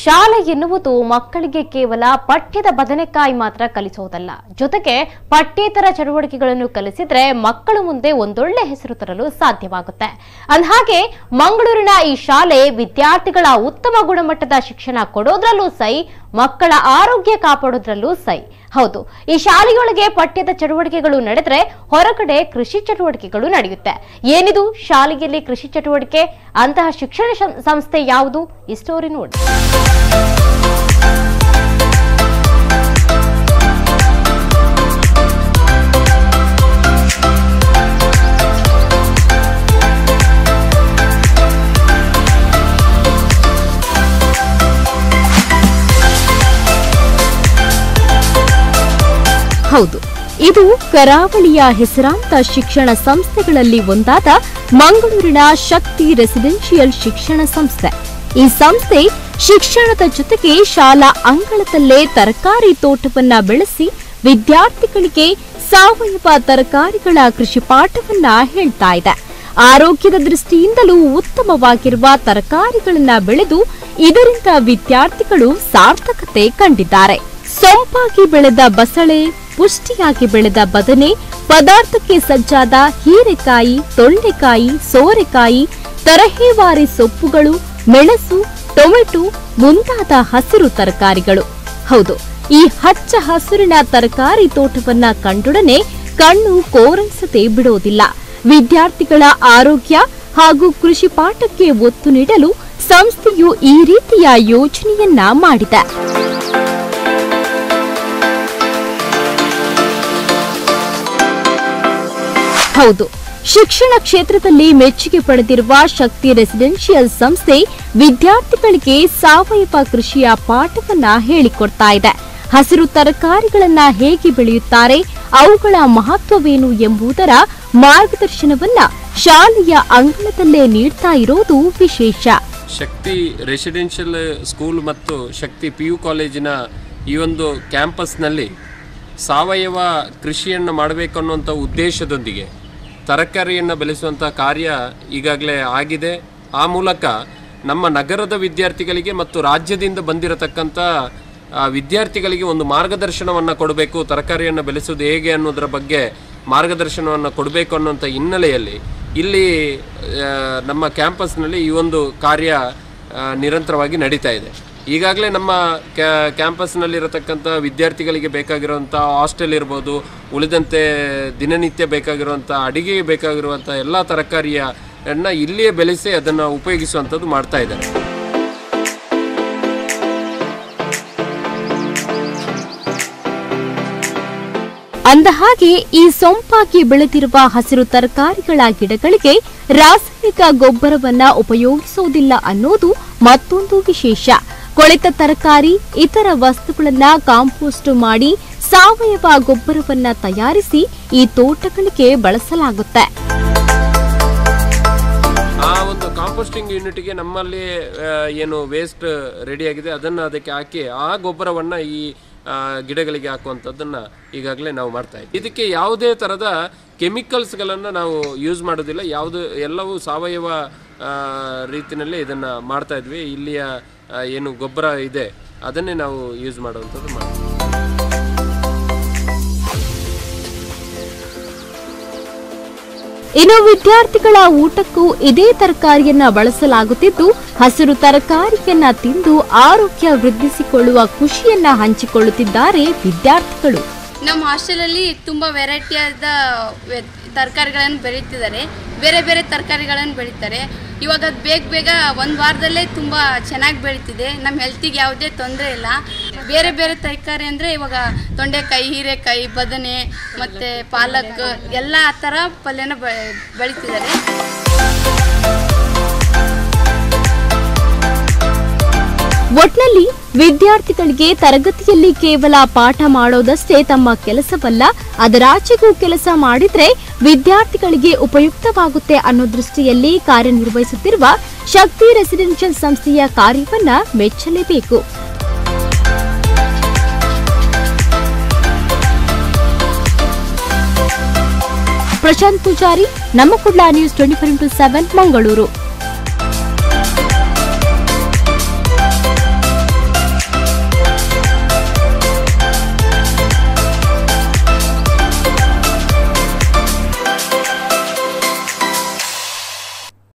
ಶಾಲೆ ಎನ್ನುವುದು ಮಕ್ಕಳಿಗೆ ಕೇವಲ ಪಠ್ಯದ ಬದನೆಕಾಯಿ ಮಾತ್ರ ಕಲಿಸೋದಲ್ಲ ಜೊತೆಗೆ ಪಠ್ಯೇತರ ಚಟುವಟಿಕೆಗಳನ್ನು ಕಲಿಸಿದ್ರೆ ಮಕ್ಕಳು ಮುಂದೆ ಒಂದೊಳ್ಳೆ ಹೆಸರು ತರಲು ಸಾಧ್ಯವಾಗುತ್ತೆ ಅಂದಹಾಗೆ ಮಂಗಳೂರಿನ ಈ ಶಾಲೆ ವಿದ್ಯಾರ್ಥಿಗಳ ಉತ್ತಮ ಗುಣಮಟ್ಟದ ಶಿಕ್ಷಣ ಕೊಡೋದ್ರಲ್ಲೂ ಸೈ ಮಕ್ಕಳ ಆರೋಗ್ಯ ಕಾಪಾಡೋದ್ರಲ್ಲೂ ಸೈ ಹೌದು ಈ ಶಾಲೆಯೊಳಗೆ ಪಠ್ಯದ ಚಟುವಟಿಕೆಗಳು ನಡೆದ್ರೆ ಹೊರಗಡೆ ಕೃಷಿ ಚಟುವಟಿಕೆಗಳು ನಡೆಯುತ್ತೆ ಏನಿದು ಶಾಲೆಯಲ್ಲಿ ಕೃಷಿ ಚಟುವಟಿಕೆ ಅಂತಹ ಶಿಕ್ಷಣ ಶಂ- ಸಂಸ್ಥೆ ಯಾವುದು ಈ ಸ್ಟೋರಿ ನೋಡಿ ಹೌದು ಇದು ಕರಾವಳಿಯ ಹೆಸರಾಂತ ಶಿಕ್ಷಣ ಸಂಸ್ಥೆಗಳಲ್ಲಿ ಒಂದಾದ ಮಂಗಳೂರಿನ ಶಕ್ತಿ ರೆಸಿಡೆನ್ಷಿಯಲ್ ಶಿಕ್ಷಣ ಸಂಸ್ಥೆ ಈ ಸಂಸ್ಥೆ ಶಿಕ್ಷಣದ ಜೊತೆಗೆ ಶಾಲಾ ಅಂಗಳದಲ್ಲೇ ತರಕಾರಿ ತೋಟವನ್ನ ಬೆಳೆಸಿ ವಿದ್ಯಾರ್ಥಿಗಳಿಗೆ ಸಾವಯವ ತರಕಾರಿಗಳ ಕೃಷಿ ಪಾಠವನ್ನ ಹೇಳ್ತಾ ಇದೆ ಆರೋಗ್ಯದ ದೃಷ್ಟಿಯಿಂದಲೂ ಉತ್ತಮವಾಗಿರುವ ತರಕಾರಿಗಳನ್ನ ಬೆಳೆದು ಇದರಿಂದ ವಿದ್ಯಾರ್ಥಿಗಳು ಸಾರ್ಥಕತೆ ಕಂಡಿದ್ದಾರೆ ಸೊಂಪಾಗಿ ಬೆಳೆದ ಬಸಳೆ ಪುಷ್ಟಿಯಾಗಿ ಬೆಳೆದ ಬದನೆ ಪದಾರ್ಥಕ್ಕೆ ಸಜ್ಜಾದ ಹೀರೆಕಾಯಿ ತೊಂಡೆಕಾಯಿ ಸೋರೆಕಾಯಿ ತರಹೇವಾರಿ ಸೊಪ್ಪುಗಳು ಮೆಣಸು ಟೊಮೆಟೊ ಮುಂತಾದ ಹಸಿರು ತರಕಾರಿಗಳು ಹೌದು ಈ ಹಚ್ಚ ಹಸಿರಿನ ತರಕಾರಿ ತೋಟವನ್ನ ಕಂಡೊಡನೆ ಕಣ್ಣು ಕೋರೈಸದೆ ಬಿಡೋದಿಲ್ಲ ವಿದ್ಯಾರ್ಥಿಗಳ ಆರೋಗ್ಯ ಹಾಗೂ ಕೃಷಿ ಪಾಠಕ್ಕೆ ಒತ್ತು ನೀಡಲು ಸಂಸ್ಥೆಯು ಈ ರೀತಿಯ ಯೋಜನೆಯನ್ನ ಮಾಡಿದೆ ಹೌದು ಶಿಕ್ಷಣ ಕ್ಷೇತ್ರದಲ್ಲಿ ಮೆಚ್ಚುಗೆ ಪಡೆದಿರುವ ಶಕ್ತಿ ರೆಸಿಡೆನ್ಷಿಯಲ್ ಸಂಸ್ಥೆ ವಿದ್ಯಾರ್ಥಿಗಳಿಗೆ ಸಾವಯವ ಕೃಷಿಯ ಪಾಠವನ್ನ ಹೇಳಿಕೊಡ್ತಾ ಇದೆ ಹಸಿರು ತರಕಾರಿಗಳನ್ನ ಹೇಗೆ ಬೆಳೆಯುತ್ತಾರೆ ಅವುಗಳ ಮಹತ್ವವೇನು ಎಂಬುದರ ಮಾರ್ಗದರ್ಶನವನ್ನ ಶಾಲೆಯ ಅಂಗಳದಲ್ಲೇ ನೀಡ್ತಾ ಇರೋದು ವಿಶೇಷ ಶಕ್ತಿ ರೆಸಿಡೆನ್ಷಿಯಲ್ ಸ್ಕೂಲ್ ಮತ್ತು ಶಕ್ತಿ ಪಿ ಯು ಕಾಲೇಜಿನ ಈ ಒಂದು ಕ್ಯಾಂಪಸ್ನಲ್ಲಿ ಸಾವಯವ ಕೃಷಿಯನ್ನು ಮಾಡಬೇಕು ಅನ್ನುವಂಥ ಉದ್ದೇಶದೊಂದಿಗೆ ತರಕಾರಿಯನ್ನು ಬೆಳೆಸುವಂಥ ಕಾರ್ಯ ಈಗಾಗಲೇ ಆಗಿದೆ ಆ ಮೂಲಕ ನಮ್ಮ ನಗರದ ವಿದ್ಯಾರ್ಥಿಗಳಿಗೆ ಮತ್ತು ರಾಜ್ಯದಿಂದ ಬಂದಿರತಕ್ಕಂಥ ಆ, ವಿದ್ಯಾರ್ಥಿಗಳಿಗೆ ಒಂದು ಮಾರ್ಗದರ್ಶನವನ್ನು ಕೊಡಬೇಕು ತರಕಾರಿಯನ್ನು ಬೆಳೆಸೋದು ಹೇಗೆ ಅನ್ನೋದರ ಬಗ್ಗೆ ಮಾರ್ಗದರ್ಶನವನ್ನು ಕೊಡಬೇಕು ಅನ್ನುವಂಥ ಹಿನ್ನೆಲೆಯಲ್ಲಿ ಇಲ್ಲಿ ಆ, ನಮ್ಮ ಕ್ಯಾಂಪಸ್ನಲ್ಲಿ ಈ ಒಂದು ಕಾರ್ಯ ಆ, ನಿರಂತರವಾಗಿ ನಡೀತಾ ಇದೆ ಈಗಾಗಲೇ ನಮ್ಮ ಕ್ಯಾ ಕ್ಯಾಂಪಸ್ನಲ್ಲಿರತಕ್ಕಂಥ ವಿದ್ಯಾರ್ಥಿಗಳಿಗೆ ಬೇಕಾಗಿರುವಂಥ ಹಾಸ್ಟೆಲ್ ಇರ್ಬೋದು ಉಳಿದಂತೆ ದಿನನಿತ್ಯ ಬೇಕಾಗಿರುವಂಥ ಅಡಿಗೆಗೆ ಬೇಕಾಗಿರುವಂಥ ಎಲ್ಲ ತರಕಾರಿಯನ್ನು ಇಲ್ಲಿಯೇ ಬೆಳೆಸಿ ಅದನ್ನು ಉಪಯೋಗಿಸುವಂಥದ್ದು ಮಾಡ್ತಾ ಇದ್ದಾರೆ ಅಂದಹಾಗೆ ಈ ಸೊಂಪಾಗಿ ಬೆಳೆದಿರುವ ಹಸಿರು ತರಕಾರಿಗಳ ಗಿಡಗಳಿಗೆ ರಾಸಾಯನಿಕ ಗೊಬ್ಬರವನ್ನ ಉಪಯೋಗಿಸುವುದಿಲ್ಲ ಅನ್ನೋದು ಮತ್ತೊಂದು ವಿಶೇಷ ಕೊಳೆತ ತರಕಾರಿ ಇತರ ವಸ್ತುಗಳನ್ನ ಕಾಂಪೋಸ್ಟ್ ಮಾಡಿ ಸಾವಯವ ಗೊಬ್ಬರವನ್ನ ತಯಾರಿಸಿ ಈ ತೋಟಗಳಿಗೆ ಬಳಸಲಾಗುತ್ತೆ ಆ ಒಂದು ಕಾಂಪೋಸ್ಟಿಂಗ್ ಯೂನಿಟ್ಗೆ ನಮ್ಮಲ್ಲಿ ಆ, ಏನು ವೇಸ್ಟ್ ರೆಡಿಯಾಗಿದೆ ಅದನ್ನು ಅದಕ್ಕೆ ಹಾಕಿ ಆ ಗೊಬ್ಬರವನ್ನು ಈ ಆ, ಗಿಡಗಳಿಗೆ ಹಾಕುವಂಥದ್ದನ್ನು ಈಗಾಗಲೇ ನಾವು ಮಾಡ್ತಾ ಇದ್ದೀವಿ ಇದಕ್ಕೆ ಯಾವುದೇ ಥರದ ಕೆಮಿಕಲ್ಸ್ಗಳನ್ನು ನಾವು ಯೂಸ್ ಮಾಡೋದಿಲ್ಲ ಯಾವುದು ಎಲ್ಲವೂ ಸಾವಯವ ಆ, ರೀತಿಯಲ್ಲಿ ಇದನ್ನು ಮಾಡ್ತಾ ಇದ್ವಿ ಇಲ್ಲಿಯ ಆ, ಏನು ಗೊಬ್ಬರ ಇದೆ ಅದನ್ನೇ ನಾವು ಯೂಸ್ ಮಾಡುವಂಥದ್ದು ಮಾಡ್ತೀವಿ ಇನ್ನು ವಿದ್ಯಾರ್ಥಿಗಳ ಊಟಕ್ಕೂ ಇದೇ ತರಕಾರಿಯನ್ನ ಬಳಸಲಾಗುತ್ತಿದ್ದು ಹಸಿರು ತರಕಾರಿಯನ್ನ ತಿಂದು ಆರೋಗ್ಯ ವೃದ್ಧಿಸಿಕೊಳ್ಳುವ ಖುಷಿಯನ್ನ ಹಂಚಿಕೊಳ್ಳುತ್ತಿದ್ದಾರೆ ವಿದ್ಯಾರ್ಥಿಗಳು ನಮ್ಮ ಹಾಸ್ಟೆಲಲ್ಲಿ ತುಂಬ ವೆರೈಟಿಯಾದ ತರಕಾರಿಗಳನ್ನು ಬೆಳೀತಿದ್ದಾರೆ ಬೇರೆ ಬೇರೆ ತರಕಾರಿಗಳನ್ನು ಬೆಳೀತಾರೆ ಇವಾಗ ಅದು ಬೇಗ ಬೇಗ ಒಂದು ವಾರದಲ್ಲೇ ತುಂಬ ಚೆನ್ನಾಗಿ ಬೆಳೀತಿದೆ ನಮ್ಮ ಹೆಲ್ತಿಗೆ ಯಾವುದೇ ತೊಂದರೆ ಇಲ್ಲ ಬೇರೆ ಬೇರೆ ತರಕಾರಿ ಅಂದರೆ ಇವಾಗ ತೊಂಡೆಕಾಯಿ ಹೀರೆಕಾಯಿ ಬದನೆ ಮತ್ತು ಪಾಲಕ್ ಎಲ್ಲ ಥರ ಪಲ್ಯನ ಬೆ ಬೆಳೀತಿದ್ದಾರೆ ಒಟ್ನಲ್ಲಿ ವಿದ್ಯಾರ್ಥಿಗಳಿಗೆ ತರಗತಿಯಲ್ಲಿ ಕೇವಲ ಪಾಠ ಮಾಡೋದಷ್ಟೇ ತಮ್ಮ ಕೆಲಸವಲ್ಲ ಅದರಾಚೆಗೂ ಕೆಲಸ ಮಾಡಿದ್ರೆ ವಿದ್ಯಾರ್ಥಿಗಳಿಗೆ ಉಪಯುಕ್ತವಾಗುತ್ತೆ ಅನ್ನೋ ದೃಷ್ಟಿಯಲ್ಲಿ ಕಾರ್ಯನಿರ್ವಹಿಸುತ್ತಿರುವ ಶಕ್ತಿ ರೆಸಿಡೆನ್ಷಿಯಲ್ ಸಂಸ್ಥೆಯ ಕಾರ್ಯವನ್ನ ಮೆಚ್ಚಲೇಬೇಕು Prashanth Poojary Namma Kudla news twenty four into seven Mangaluru